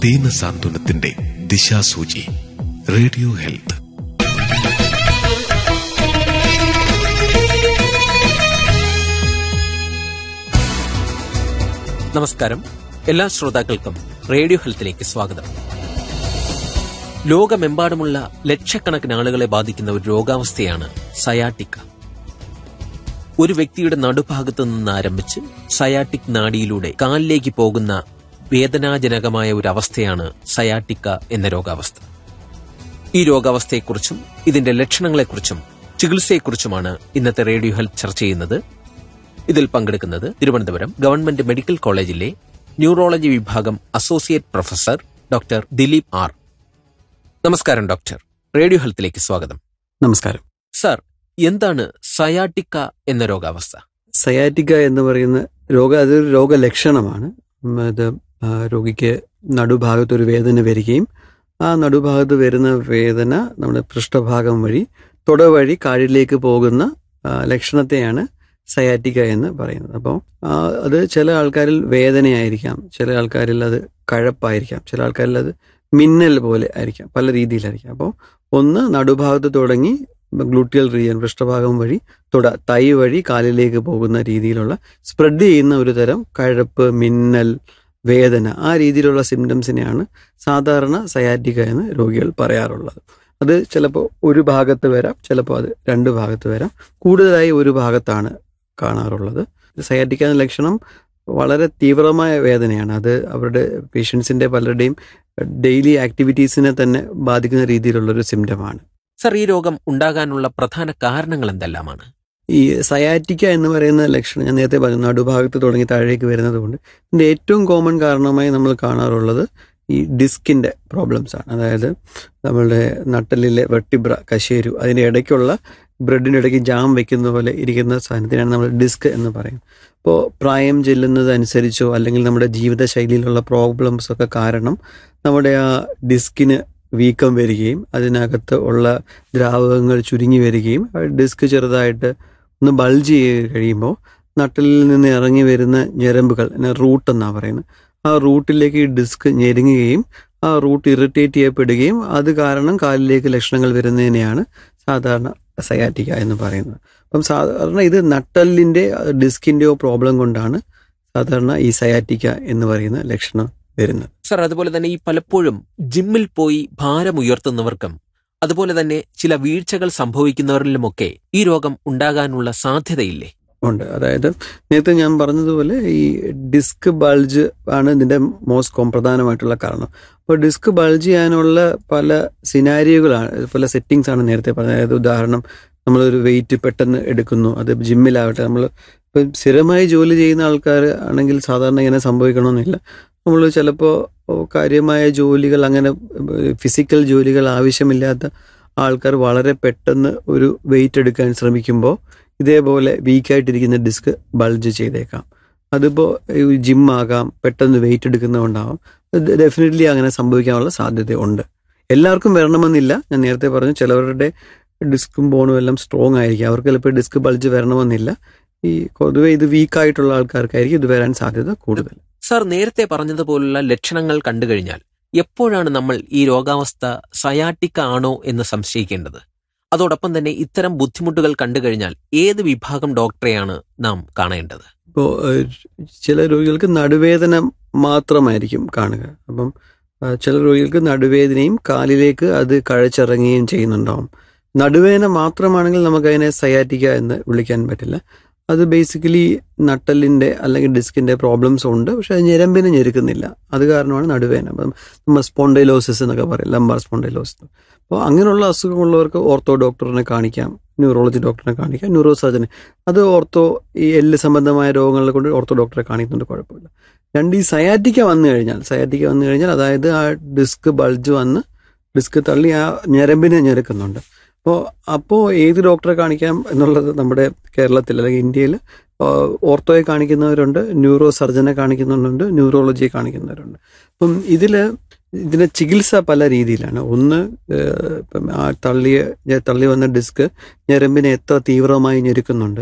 ദീന സാന്ത്വനത്തിന്റെ ദിശാസൂചി radio health നമസ്കാരം എല്ലാ ശ്രോതാക്കൾക്കും റേഡിയോ ഹെൽത്തിലേക്ക് സ്വാഗതം ലോകമെമ്പാടുമുള്ള ലക്ഷക്കണക്കിന് ആളുകളെ ബാധിക്കുന്ന ഒരു രോഗാവസ്ഥയാണ് സയാട്ടിക്ക ഒരു വ്യക്തിയുടെ നടുഭാഗത്തു നിന്ന് ആരംഭിച്ച് സയാട്ടിക് നാഡിയിലൂടെ കാലിലേക്ക് പോകുന്ന വേദനാജനകമായ ഒരു അവസ്ഥയാണ് സയാട്ടിക്ക എന്ന രോഗാവസ്ഥ ഈ രോഗാവസ്ഥയെക്കുറിച്ചും ഇതിന്റെ ലക്ഷണങ്ങളെക്കുറിച്ചും ചികിത്സയെക്കുറിച്ചുമാണ് ഇന്നത്തെ റേഡിയോ ഹെൽത്ത് ചർച്ച ചെയ്യുന്നത് ഇതിൽ പങ്കെടുക്കുന്നത് തിരുവനന്തപുരം ഗവൺമെന്റ് മെഡിക്കൽ കോളേജിലെ ന്യൂറോളജി വിഭാഗം associate professor doctor Dileep R നമസ്കാരം ഡോക്ടർ റേഡിയോ ഹെൽത്തിലേക്ക് സ്വാഗതം നമസ്കാരം സർ എന്താണ് സയാട്ടിക്ക എന്ന രോഗാവസ്ഥ സയാറ്റിക്ക എന്ന് പറയുന്ന രോഗ അതൊരു രോഗലക്ഷണമാണ് ഉം, അത് ആ, രോഗിക്ക് നടുഭാഗത്ത് ഒരു വേദന വരികയും ആ നടുഭാഗത്ത് വരുന്ന വേദന നമ്മുടെ പൃഷ്ഠഭാഗം വഴി തുട വഴി കാലിലേക്ക് പോകുന്ന ആ, ലക്ഷണത്തെയാണ് സയാറ്റിക്ക എന്ന് പറയുന്നത് അപ്പോൾ അത് ചില ആൾക്കാരിൽ വേദനയായിരിക്കാം ചില ആൾക്കാരിൽ അത് കഴപ്പായിരിക്കാം ചില ആൾക്കാരിൽ അത് മിന്നൽ പോലെ ആയിരിക്കാം പല രീതിയിലായിരിക്കാം അപ്പോൾ ഒന്ന് നടുഭാഗത്ത് തുടങ്ങി ഗ്ലൂട്ടിയൽ റീജിയൻ പൃഷ്ഠഭാഗം വഴി തുട തൈ വഴി കാലിലേക്ക് പോകുന്ന രീതിയിലുള്ള സ്പ്രെഡ് ചെയ്യുന്ന ഒരു തരം കഴപ്പ് മിന്നൽ വേദന ആ രീതിയിലുള്ള സിംറ്റംസിനെയാണ് സാധാരണ സയാറ്റിക്ക എന്ന് രോഗികൾ പറയാറുള്ളത് അത് ചിലപ്പോൾ ഒരു ഭാഗത്ത് വരാം ചിലപ്പോൾ അത് രണ്ട് ഭാഗത്ത് വരാം കൂടുതലായി ഒരു ഭാഗത്താണ് കാണാറുള്ളത് സയാറ്റിക്ക എന്ന ലക്ഷണം വളരെ തീവ്രമായ വേദനയാണ് അത് അവരുടെ പേഷ്യൻസിൻ്റെ പലരുടെയും ഡെയിലി ആക്ടിവിറ്റീസിനെ തന്നെ ബാധിക്കുന്ന രീതിയിലുള്ള ഒരു സിംറ്റമാണ് സർ ഈ രോഗം ഉണ്ടാകാനുള്ള പ്രധാന കാരണങ്ങൾ എന്തെല്ലാമാണ് ഈ സയാറ്റിക്ക എന്ന് പറയുന്ന ലക്ഷണം ഞാൻ നേരത്തെ പറഞ്ഞു നടുഭാഗത്ത് തുടങ്ങി താഴേക്ക് വരുന്നത് കൊണ്ട് ഇതിൻ്റെ ഏറ്റവും കോമൺ കാരണമായി നമ്മൾ കാണാറുള്ളത് ഈ ഡിസ്കിൻ്റെ പ്രോബ്ലംസ് ആണ് അതായത് നമ്മളുടെ നട്ടലിലെ വെട്ടിബ്ര കശേരു അതിൻ്റെ ഇടയ്ക്കുള്ള ബ്രെഡിൻ്റെ ഇടയ്ക്ക് ജാം വെക്കുന്ന പോലെ ഇരിക്കുന്ന സാധനത്തിനാണ് നമ്മൾ ഡിസ്ക് എന്ന് പറയുന്നത് അപ്പോൾ പ്രായം ചെല്ലുന്നതനുസരിച്ചോ അല്ലെങ്കിൽ നമ്മുടെ ജീവിതശൈലിയിലുള്ള പ്രോബ്ലംസ് ഒക്കെ കാരണം നമ്മുടെ ആ ഡിസ്കിന് വീക്കം വരികയും അതിനകത്ത് ഉള്ള ദ്രാവകങ്ങൾ ചുരുങ്ങി വരികയും ആ ഡിസ്ക് ചെറുതായിട്ട് ഒന്ന് ബൾജ് ചെയ്ത് കഴിയുമ്പോൾ നട്ടലിൽ നിന്ന് ഇറങ്ങി വരുന്ന ഞരമ്പുകൾ റൂട്ട് എന്നാണ് പറയുന്നത് ആ റൂട്ടിലേക്ക് ഈ ഡിസ്ക് ഞെരുങ്ങുകയും ആ റൂട്ട് ഇറിറ്റേറ്റ് ചെയ്യപ്പെടുകയും അത് കാരണം കാലിലേക്ക് ലക്ഷണങ്ങൾ വരുന്നതിനെയാണ് സാധാരണ സയാറ്റിക്ക എന്ന് പറയുന്നത് അപ്പം സാധാരണ ഇത് നട്ടലിൻ്റെ ഡിസ്കിൻ്റെയോ പ്രോബ്ലം കൊണ്ടാണ് സാധാരണ ഈ സയാറ്റിക്ക എന്ന് പറയുന്ന ലക്ഷണം വരുന്നത് സർ അതുപോലെ തന്നെ ഈ പലപ്പോഴും ജിമ്മിൽ പോയി ഭാരം ഉയർത്തുന്നവർക്കും അതുപോലെ തന്നെ ചില വീഴ്ചകൾ സംഭവിക്കുന്നവരിലുമൊക്കെ ഈ രോഗം ഉണ്ടാകാനുള്ള സാധ്യതയില്ലേ ഉണ്ട് അതായത് നേരത്തെ ഞാൻ പറഞ്ഞതുപോലെ ഈ ഡിസ്ക് ബൾജ് ആണ് ഇതിന്റെ മോസ്റ്റ് പ്രധാനമായിട്ടുള്ള കാരണം അപ്പോൾ ഡിസ്ക് ബൾജ് ചെയ്യാനുള്ള പല സിനാരിയോകളാണ് പല സെറ്റിങ്സ് ആണ് നേരത്തെ പറഞ്ഞത് അതായത് ഉദാഹരണം നമ്മളൊരു വെയിറ്റ് പെട്ടെന്ന് എടുക്കുന്നു അത് ജിമ്മിലാവട്ടെ നമ്മൾ ഇപ്പം സ്ഥിരമായി ജോലി ചെയ്യുന്ന ആൾക്കാർ ആണെങ്കിൽ സാധാരണ ഇങ്ങനെ സംഭവിക്കണമെന്നില്ല നമ്മൾ ചിലപ്പോൾ കാര്യമായ ജോലികൾ അങ്ങനെ ഫിസിക്കൽ ജോലികൾ ആവശ്യമില്ലാത്ത ആൾക്കാർ വളരെ പെട്ടെന്ന് ഒരു വെയിറ്റ് എടുക്കാൻ ശ്രമിക്കുമ്പോൾ ഇതേപോലെ വീക്കായിട്ടിരിക്കുന്ന ഡിസ്ക് ബൾജ് ചെയ്തേക്കാം അതിപ്പോൾ ജിം ആകാം പെട്ടെന്ന് വെയിറ്റ് എടുക്കുന്നതുകൊണ്ടാവാം ഡെഫിനറ്റ്ലി അങ്ങനെ സംഭവിക്കാനുള്ള സാധ്യതയുണ്ട് എല്ലാവർക്കും വരണമെന്നില്ല ഞാൻ നേരത്തെ പറഞ്ഞു ചിലവരുടെ ഡിസ്കും ബോണും എല്ലാം സ്ട്രോങ് ആയിരിക്കും അവർക്ക് ചിലപ്പോൾ ഡിസ്ക് ബൾജ് വരണമെന്നില്ല ഈ പൊതുവെ ഇത് വീക്കായിട്ടുള്ള ആൾക്കാർക്കായിരിക്കും ഇത് വരാൻ സാധ്യത കൂടുതൽ സർ നേരത്തെ പറഞ്ഞതുപോലുള്ള ലക്ഷണങ്ങൾ കണ്ടു കഴിഞ്ഞാൽ എപ്പോഴാണ് നമ്മൾ ഈ രോഗാവസ്ഥ സയാട്ടിക്ക ആണോ എന്ന് സംശയിക്കേണ്ടത് അതോടൊപ്പം തന്നെ ഇത്തരം ബുദ്ധിമുട്ടുകൾ കണ്ടു കഴിഞ്ഞാൽ ഏത് വിഭാഗം ഡോക്ടറെയാണ് നാം കാണേണ്ടത് ഇപ്പോൾ ചില രോഗികൾക്ക് നടുവേദന മാത്രമായിരിക്കും കാണുക അപ്പം ആ, ചില രോഗികൾക്ക് നടുവേദനയും കാലിലേക്ക് അത് കഴച്ചിറങ്ങുകയും ചെയ്യുന്നുണ്ടാവും നടുവേദന മാത്രമാണെങ്കിൽ നമുക്കതിനെ സയാറ്റിക്ക എന്ന് വിളിക്കാൻ പറ്റില്ല അത് ബേസിക്കലി നട്ടലിൻ്റെ അല്ലെങ്കിൽ ഡിസ്കിൻ്റെ പ്രോബ്ലംസ് ഉണ്ട് പക്ഷെ അത് ഞരമ്പിനെ ഞെരുക്കുന്നില്ല അത് കാരണമാണ് നടുവേദന അപ്പം നമ്മൾ സ്പോണ്ടൈലോസിസ് എന്നൊക്കെ പറയും ലംബാർ സ്പോണ്ടൈലോസിസ് അപ്പോൾ അങ്ങനെയുള്ള അസുഖമുള്ളവർക്ക് ഓർത്തോ ഡോക്ടറിനെ കാണിക്കാം ന്യൂറോളജി ഡോക്ടറിനെ കാണിക്കാം ന്യൂറോ സർജനെ അത് ഓർത്തോ ഈ എല്ല് സംബന്ധമായ രോഗങ്ങളെ കൊണ്ട് ഓർത്തോ ഡോക്ടറെ കാണിക്കുന്നുണ്ട് കുഴപ്പമില്ല രണ്ട് ഈ സയാറ്റിക്ക വന്നു കഴിഞ്ഞാൽ സയാറ്റിക്ക വന്നു കഴിഞ്ഞാൽ അതായത് ആ ഡിസ്ക് ബൾജ് വന്ന് ഡിസ്ക് തള്ളി ആ ഞരമ്പിനെ ഞെരുക്കുന്നുണ്ട് അപ്പോൾ അപ്പോൾ ഏത് ഡോക്ടറെ കാണിക്കാം എന്നുള്ളത് നമ്മുടെ കേരളത്തിൽ അല്ലെങ്കിൽ ഇന്ത്യയിൽ ഓർത്തോയെ കാണിക്കുന്നവരുണ്ട് ന്യൂറോ സർജനെ കാണിക്കുന്നുണ്ട് ന്യൂറോളജിയെ കാണിക്കുന്നവരുണ്ട് അപ്പം ഇതിൽ ഇതിന്റെ ചികിത്സ പല രീതിയിലാണ് ഒന്ന് ഏഹ്, ഇപ്പം ആ തള്ളിയ തള്ളി വന്ന ഡിസ്ക് ഞരമ്പിനെ എത്ര തീവ്രമായി ഞെരുക്കുന്നുണ്ട്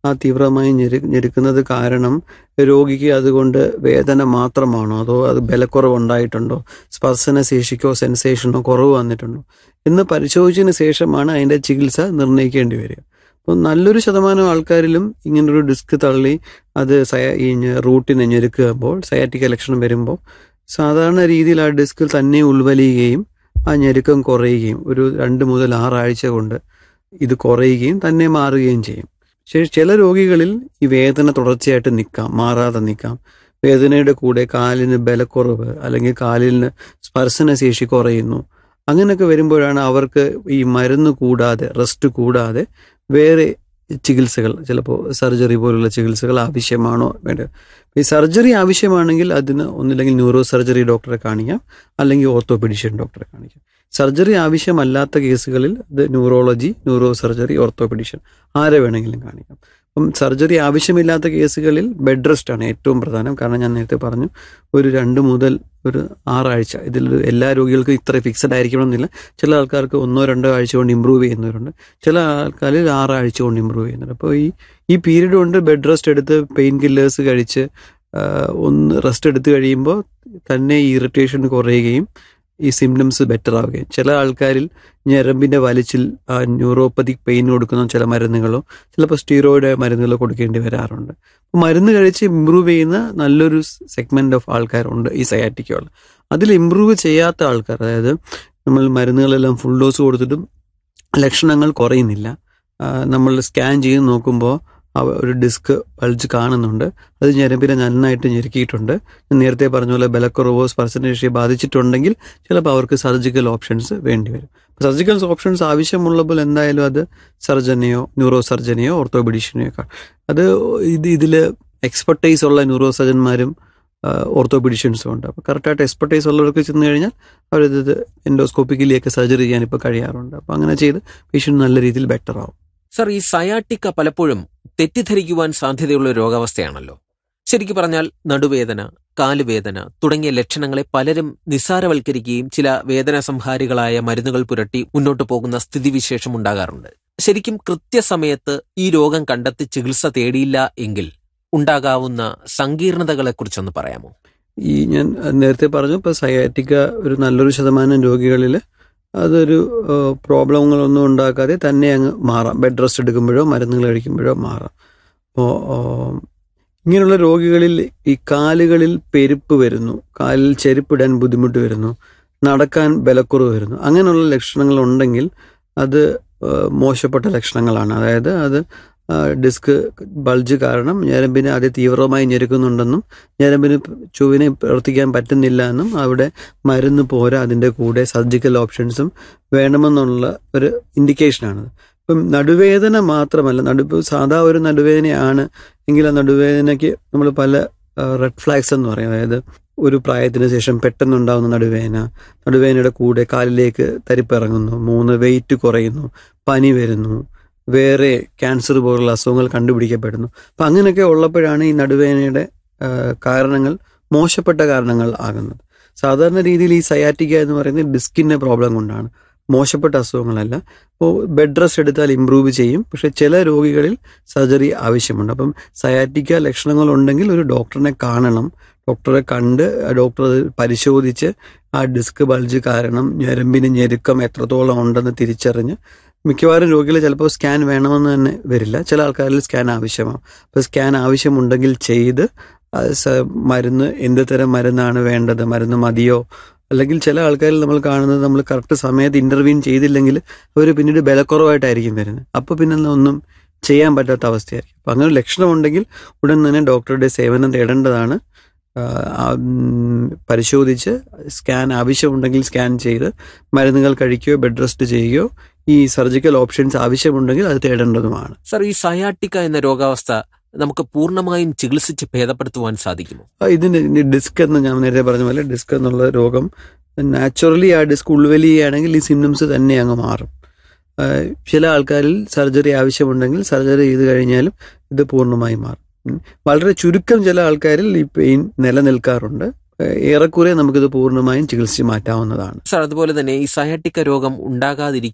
ആ തീവ്രമായി ഞെരു ഞെരുക്കുന്നത് കാരണം രോഗിക്ക് അതുകൊണ്ട് വേദന മാത്രമാണോ അതോ അത് ബലക്കുറവുണ്ടായിട്ടുണ്ടോ സ്പർശന ശേഷിക്കോ സെൻസേഷനോ കുറവ് വന്നിട്ടുണ്ടോ എന്ന് പരിശോധിച്ചതിന് ശേഷമാണ് അതിൻ്റെ ചികിത്സ നിർണ്ണയിക്കേണ്ടി വരിക അപ്പോൾ നല്ലൊരു ശതമാനം ആൾക്കാരിലും ഇങ്ങനൊരു ഡിസ്ക് തള്ളി അത് സയ ഈ ഞ- റൂട്ടിനെ ഞെരുക്കുമ്പോൾ സയാറ്റിക്ക ലക്ഷണം വരുമ്പോൾ സാധാരണ രീതിയിൽ ആ ഡിസ്ക് തന്നെ ഉൾവലിയുകയും ആ ഞെരുക്കം കുറയുകയും ഒരു രണ്ട് മുതൽ ആറാഴ്ച കൊണ്ട് ഇത് കുറയുകയും തന്നെ മാറുകയും ചെയ്യും പക്ഷേ ചില രോഗികളിൽ ഈ വേദന തുടർച്ചയായിട്ട് നിൽക്കാം മാറാതെ നിൽക്കാം വേദനയുടെ കൂടെ കാലിന് ബലക്കുറവ് അല്ലെങ്കിൽ കാലിന് സ്പർശന ശേഷി കുറയുന്നു അങ്ങനെയൊക്കെ വരുമ്പോഴാണ് അവർക്ക് ഈ മരുന്ന് കൂടാതെ റെസ്റ്റ് കൂടാതെ വേറെ ചികിത്സകൾ ചിലപ്പോൾ സർജറി പോലുള്ള ചികിത്സകൾ ആവശ്യമാണോ വേണ്ടത് ഈ സർജറി ആവശ്യമാണെങ്കിൽ അതിന് ഒന്നില്ലെങ്കിൽ ന്യൂറോ സർജറി ഡോക്ടറെ കാണിക്കാം അല്ലെങ്കിൽ ഓർത്തോപെഡിഷ്യൻ ഡോക്ടറെ കാണിക്കാം സർജറി ആവശ്യമല്ലാത്ത കേസുകളിൽ അത് ന്യൂറോളജി ന്യൂറോ സർജറി ഓർത്തോപെഡിഷ്യൻ ആരെ വേണമെങ്കിലും കാണിക്കാം അപ്പം സർജറി ആവശ്യമില്ലാത്ത കേസുകളിൽ ബെഡ് റെസ്റ്റ് ആണ് ഏറ്റവും പ്രധാനം കാരണം ഞാൻ നേരത്തെ പറഞ്ഞു ഒരു രണ്ട് മുതൽ ഒരു ആറാഴ്ച ഇതിൽ എല്ലാ രോഗികൾക്കും ഇത്ര ഫിക്സഡ് ആയിരിക്കണമെന്നില്ല ചില ആൾക്കാർക്ക് ഒന്നോ രണ്ടോ ആഴ്ച കൊണ്ട് ഇമ്പ്രൂവ് ചെയ്യുന്നവരുണ്ട് ചില ആൾക്കാരിൽ ആറാഴ്ച കൊണ്ട് ഇമ്പ്രൂവ് ചെയ്യുന്നുണ്ട് അപ്പോൾ ഈ ഈ പീരീഡ് കൊണ്ട് ബെഡ് റെസ്റ്റ് എടുത്ത് പെയിൻ കില്ലേഴ്സ് കഴിച്ച് ആ, ഒന്ന് റെസ്റ്റ് എടുത്ത് കഴിയുമ്പോൾ തന്നെ ഈ ഇറിറ്റേഷൻ കുറയുകയും ഈ സിംറ്റംസ് ബെറ്റർ ആവുകയും ചില ആൾക്കാരിൽ ഞരമ്പിന്റെ വലിച്ചിൽ ആ ന്യൂറോപ്പതിക് പെയിൻ കൊടുക്കുന്ന ചില മരുന്നുകളോ ചിലപ്പോൾ സ്റ്റീറോയിഡ് മരുന്നുകളോ കൊടുക്കേണ്ടി വരാറുണ്ട് അപ്പോൾ മരുന്ന് കഴിച്ച് ഇമ്പ്രൂവ് ചെയ്യുന്ന നല്ലൊരു സെഗ്മെന്റ് ഓഫ് ആൾക്കാരുണ്ട് ഈ സയാറ്റിക്കുകൾ അതിൽ ഇമ്പ്രൂവ് ചെയ്യാത്ത ആൾക്കാർ അതായത് നമ്മൾ മരുന്നുകളെല്ലാം ഫുൾ ഡോസ് കൊടുത്തിട്ടും ലക്ഷണങ്ങൾ കുറയുന്നില്ല ആ, നമ്മൾ സ്കാൻ ചെയ്ത് നോക്കുമ്പോൾ അവ- ഒരു ഡിസ്ക് ബൾജ് കാണുന്നുണ്ട് അത് ഞരമ്പിനെ നന്നായിട്ട് ഞെരുക്കിയിട്ടുണ്ട് ഞാൻ നേരത്തെ പറഞ്ഞ പോലെ ബലക്കുറവോ സ്പർശനശേഷിയെ ബാധിച്ചിട്ടുണ്ടെങ്കിൽ ചിലപ്പോൾ അവർക്ക് സർജിക്കൽ ഓപ്ഷൻസ് വേണ്ടി വരും സർജിക്കൽ ഓപ്ഷൻസ് ആവശ്യമുള്ളപ്പോൾ എന്തായാലും അത് സർജനെയോ ന്യൂറോ സർജനെയോ ഓർത്തോപെഡീഷ്യനെയോ കാണും അത് ഇത് ഇതിൽ എക്സ്പെർട്ടൈസ് ഉള്ള ന്യൂറോ സർജന്മാരും ഓർത്തോപെഡീഷ്യൻസും ഉണ്ട് അപ്പോൾ കറക്റ്റായിട്ട് എക്സ്പെർട്ടൈസ് ഉള്ളവർക്ക് ചെന്ന് കഴിഞ്ഞാൽ അവരിത് എൻഡോസ്കോപ്പിക്കലിയൊക്കെ സർജറി ചെയ്യാൻ ഇപ്പോൾ കഴിയാറുണ്ട് അപ്പോൾ അങ്ങനെ ചെയ്ത് പേഷ്യൻ്റ് നല്ല രീതിയിൽ ബെറ്റർ ആവും സർ ഈ സയാട്ടിക്ക പലപ്പോഴും തെറ്റിദ്ധരിക്കുവാൻ സാധ്യതയുള്ള ഒരു രോഗാവസ്ഥയാണല്ലോ ശരിക്കു പറഞ്ഞാൽ നടുവേദന കാലുവേദന തുടങ്ങിയ ലക്ഷണങ്ങളെ പലരും നിസ്സാരവൽക്കരിക്കുകയും ചില വേദന സംഹാരികളായ മരുന്നുകൾ പുരട്ടി മുന്നോട്ട് പോകുന്ന സ്ഥിതിവിശേഷം ഉണ്ടാകാറുണ്ട് ശരിക്കും കൃത്യസമയത്ത് ഈ രോഗം കണ്ടെത്തി ചികിത്സ തേടിയില്ല എങ്കിൽ ഉണ്ടാകാവുന്ന സങ്കീർണതകളെക്കുറിച്ചൊന്ന് പറയാമോ ഈ ഞാൻ നേരത്തെ പറഞ്ഞു ഇപ്പോൾ സയാറ്റിക്ക ഒരു നല്ലൊരു ശതമാനം രോഗികളിൽ അതൊരു ഏഹ്, പ്രോബ്ലങ്ങളൊന്നും ഉണ്ടാക്കാതെ തന്നെ അങ്ങ് മാറാം ബെഡ് റെസ്റ്റ് എടുക്കുമ്പോഴോ മരുന്നുകൾ കഴിക്കുമ്പോഴോ മാറാം അപ്പോൾ ഇങ്ങനെയുള്ള രോഗികളിൽ ഈ കാലുകളിൽ പെരുപ്പ് വരുന്നു കാലിൽ ചെരുപ്പിടാൻ ബുദ്ധിമുട്ട് വരുന്നു നടക്കാൻ ബലക്കുറവ് വരുന്നു അങ്ങനെയുള്ള ലക്ഷണങ്ങൾ ഉണ്ടെങ്കിൽ അത് ഏഹ്, മോശപ്പെട്ട ലക്ഷണങ്ങളാണ് അതായത് അത് ഡിസ്ക് ബൾജ് കാരണം ഞരമ്പിനെ അത് തീവ്രമായി ഞെരുക്കുന്നുണ്ടെന്നും ഞരമ്പിന് ചുവിനെ പ്രവർത്തിക്കാൻ പറ്റുന്നില്ല എന്നും അവിടെ മരുന്ന് പോരാ അതിൻ്റെ കൂടെ സർജിക്കൽ ഓപ്ഷൻസും വേണമെന്നുള്ള ഒരു ഇൻഡിക്കേഷനാണ് ഇപ്പം നടുവേദന മാത്രമല്ല നടുപ്പ് സാധാ ഒരു നടുവേദനയാണ് എങ്കിൽ ആ നടുവേദനയ്ക്ക് നമ്മൾ പല റെഡ് ഫ്ലാഗ്സ് എന്ന് പറയും അതായത് ഒരു പ്രായത്തിന് ശേഷം പെട്ടെന്നുണ്ടാകുന്ന നടുവേദന നടുവേദനയുടെ കൂടെ കാലിലേക്ക് തരിപ്പിറങ്ങുന്നു മൂന്ന് വെയിറ്റ് കുറയുന്നു പനി വരുന്നു വേറെ ക്യാൻസർ പോലുള്ള അസുഖങ്ങൾ കണ്ടുപിടിക്കപ്പെടുന്നു അപ്പം അങ്ങനെയൊക്കെ ഉള്ളപ്പോഴാണ് ഈ നടുവേദനയുടെ ആ, കാരണങ്ങൾ മോശപ്പെട്ട കാരണങ്ങൾ ആകുന്നത് സാധാരണ രീതിയിൽ ഈ സയാറ്റിക്ക എന്ന് പറയുന്നത് ഡിസ്കിൻ്റെ പ്രോബ്ലം കൊണ്ടാണ് മോശപ്പെട്ട അസുഖങ്ങളല്ല അപ്പോൾ ബെഡ് റെസ്റ്റ് എടുത്താൽ ഇമ്പ്രൂവ് ചെയ്യും പക്ഷെ ചില രോഗികളിൽ സർജറി ആവശ്യമുണ്ട് അപ്പം സയാറ്റിക്ക ലക്ഷണങ്ങൾ ഉണ്ടെങ്കിൽ ഒരു ഡോക്ടറിനെ കാണണം ഡോക്ടറെ കണ്ട് ആ ഡോക്ടർ അത് പരിശോധിച്ച് ആ ഡിസ്ക് ബൾജ് കാരണം ഞരമ്പിന് ഞെരുക്കം എത്രത്തോളം ഉണ്ടെന്ന് തിരിച്ചറിഞ്ഞ് മിക്കവാറും രോഗികൾ ചിലപ്പോൾ സ്കാൻ വേണമെന്ന് തന്നെ വരില്ല ചില ആൾക്കാരിൽ സ്കാൻ ആവശ്യമാവും അപ്പോൾ സ്കാൻ ആവശ്യമുണ്ടെങ്കിൽ ചെയ്ത് അത് സ- മരുന്ന് എന്ത് തരം മരുന്നാണ് വേണ്ടത് മരുന്ന് മതിയോ അല്ലെങ്കിൽ ചില ആൾക്കാരിൽ നമ്മൾ കാണുന്നത് നമ്മൾ കറക്റ്റ് സമയത്ത് ഇന്റർവ്യൂൻ ചെയ്തില്ലെങ്കിൽ അവർ പിന്നീട് ബലക്കുറവായിട്ടായിരിക്കും വരുന്നത് അപ്പോൾ പിന്നെ ഒന്നും ചെയ്യാൻ പറ്റാത്ത അവസ്ഥയായിരിക്കും അപ്പം അങ്ങനെ ലക്ഷണമുണ്ടെങ്കിൽ ഉടൻ തന്നെ ഡോക്ടറുടെ സേവനം തേടേണ്ടതാണ് ആ, ആ, ഉം, പരിശോധിച്ച് സ്കാൻ ആവശ്യമുണ്ടെങ്കിൽ സ്കാൻ ചെയ്ത് മരുന്നുകൾ കഴിക്കുകയോ ബെഡ് റെസ്റ്റ് ചെയ്യുകയോ ഈ സർജിക്കൽ ഓപ്ഷൻസ് ആവശ്യമുണ്ടെങ്കിൽ അത് തേടേണ്ടതുമാണ് സർ ഈ സയാട്ടിക്ക എന്ന രോഗാവസ്ഥ നമുക്ക് പൂർണ്ണമായും ചികിത്സിച്ച് ഭേദപ്പെടുത്തുവാൻ സാധിക്കുമോ ആ, ഇതിന് ഡിസ്ക് എന്ന് ഞാൻ നേരത്തെ പറഞ്ഞ പോലെ ഡിസ്ക് എന്നുള്ള രോഗം നാച്ചുറലി ആ ഡിസ്ക് ഉൾവലിയുകയാണെങ്കിൽ ഈ സിംറ്റംസ് തന്നെ അങ്ങ് മാറും ആ, ചില ആൾക്കാരിൽ സർജറി ആവശ്യമുണ്ടെങ്കിൽ സർജറി ചെയ്ത് കഴിഞ്ഞാലും ഇത് പൂർണ്ണമായി മാറും ഉം. വളരെ ചുരുക്കം ചില ആൾക്കാരിൽ ഈ പെയിൻ നിലനിൽക്കാറുണ്ട് ആ, ഏറെക്കുറെ നമുക്കിത് പൂർണ്ണമായും ചികിത്സിച്ച് മാറ്റാവുന്നതാണ് സർ അതുപോലെ തന്നെ ഈ സയാട്ടിക്ക രോഗം ഉണ്ടാകാതിരിക്കുവാൻ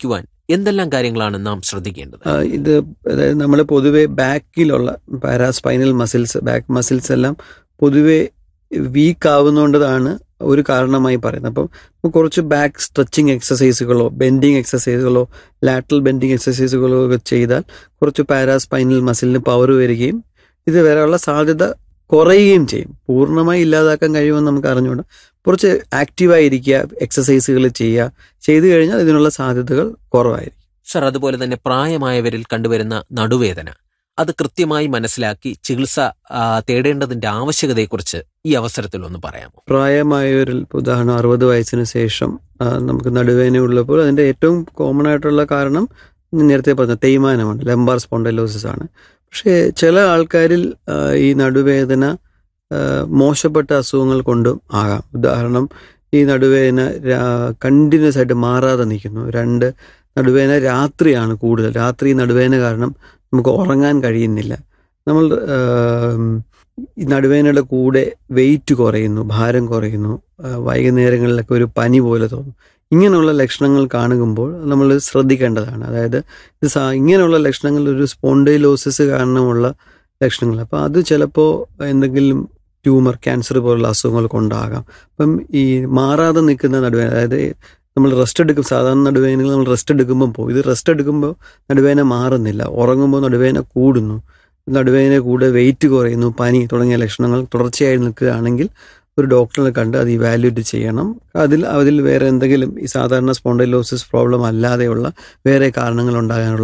എന്തെല്ലാം കാര്യങ്ങളാണ് നാം ശ്രദ്ധിക്കേണ്ടത് ആ, ഇത് അതായത് നമ്മൾ പൊതുവെ ബാക്കിലുള്ള പാരാസ്പൈനൽ മസിൽസ് ബാക്ക് മസിൽസ് എല്ലാം പൊതുവെ വീക്ക് ആവുന്നതുകൊണ്ടതാണ് ഒരു കാരണമായി പറയുന്നത് അപ്പം നമുക്ക് കുറച്ച് ബാക്ക് സ്ട്രെച്ചിങ് എക്സസൈസുകളോ ബെൻഡിങ് എക്സസൈസുകളോ ലാറ്ററൽ ബെൻഡിങ് എക്സസൈസുകളോ ഒക്കെ ചെയ്താൽ കുറച്ച് പാരാസ്പൈനൽ മസിലിന് പവർ വരികയും ഇത് വരാനുള്ള സാധ്യത കുറയുകയും ചെയ്യും പൂർണ്ണമായി ഇല്ലാതാക്കാൻ കഴിയുമെന്ന് നമുക്ക് അറിഞ്ഞുകൊണ്ട് കുറച്ച് ആക്റ്റീവായിരിക്കുക എക്സസൈസുകൾ ചെയ്യുക ചെയ്തു കഴിഞ്ഞാൽ ഇതിനുള്ള സാധ്യതകൾ കുറവായിരിക്കും സർ അതുപോലെ തന്നെ പ്രായമായവരിൽ കണ്ടുവരുന്ന നടുവേദന അത് കൃത്യമായി മനസ്സിലാക്കി ചികിത്സ ആ, തേടേണ്ടതിന്റെ ആവശ്യകതയെക്കുറിച്ച് ഈ അവസരത്തിൽ ഒന്ന് പറയാമോ പ്രായമായവരിൽ ഇപ്പൊ ഉദാഹരണം അറുപത് വയസ്സിന് ശേഷം ആ, നമുക്ക് നടുവേദന ഉള്ളപ്പോൾ അതിന്റെ ഏറ്റവും കോമൺ ആയിട്ടുള്ള കാരണം ഞാൻ നേരത്തെ പറഞ്ഞ തേയ്മാനമാണ് ലംബാർ സ്പോണ്ടൈലോസിസ് ആണ് പക്ഷേ ചില ആൾക്കാരിൽ ആ, ഈ നടുവേദന ആ, മോശപ്പെട്ട അസുഖങ്ങൾ കൊണ്ടും ആകാം ഉദാഹരണം ഈ നടുവേദന കണ്ടിന്യൂസ് ആയിട്ട് മാറാതെ നിൽക്കുന്നു രണ്ട് നടുവേദന രാത്രിയാണ് കൂടുതൽ രാത്രി നടുവേദന കാരണം നമുക്ക് ഉറങ്ങാൻ കഴിയുന്നില്ല നമ്മൾ ആം, ഈ നടുവേദനയുടെ കൂടെ വെയിറ്റ് കുറയുന്നു ഭാരം കുറയുന്നു ആ, വൈകുന്നേരങ്ങളിലൊക്കെ ഒരു പനി പോലെ തോന്നും ഇങ്ങനെയുള്ള ലക്ഷണങ്ങൾ കാണുമ്പോൾ നമ്മൾ ശ്രദ്ധിക്കേണ്ടതാണ് അതായത് ഇത് സാ ഇങ്ങനെയുള്ള ലക്ഷണങ്ങൾ ഒരു സ്പോണ്ടൈലോസിസ് കാരണമുള്ള ലക്ഷണങ്ങൾ അപ്പോൾ അത് ചിലപ്പോൾ എന്തെങ്കിലും ട്യൂമർ ക്യാൻസർ പോലുള്ള അസുഖങ്ങൾ കൊണ്ടാകാം അപ്പം ഈ മാറാതെ നിൽക്കുന്ന നടുവേദന അതായത് നമ്മൾ റെസ്റ്റ് എടുക്കും സാധാരണ നടുവേദനകൾ നമ്മൾ റെസ്റ്റ് എടുക്കുമ്പോൾ പോകും ഇത് റെസ്റ്റ് എടുക്കുമ്പോൾ നടുവേദന മാറുന്നില്ല ഉറങ്ങുമ്പോൾ നടുവേദന കൂടുന്നു നടുവേദന കൂടെ വെയിറ്റ് കുറയുന്നു പനി തുടങ്ങിയ ലക്ഷണങ്ങൾ തുടർച്ചയായി നിൽക്കുകയാണെങ്കിൽ ഒരു ഡോക്ടറിനെ കണ്ട് അത് ഇവാലുവേറ്റ് ചെയ്യണം അതിൽ അതിൽ വേറെ എന്തെങ്കിലും ഈ സാധാരണ സ്പോണ്ടൈലോസിസ് പ്രോബ്ലം അല്ലാതെയുള്ള വേറെ കാരണങ്ങൾ ഉണ്ടാകാനുള്ള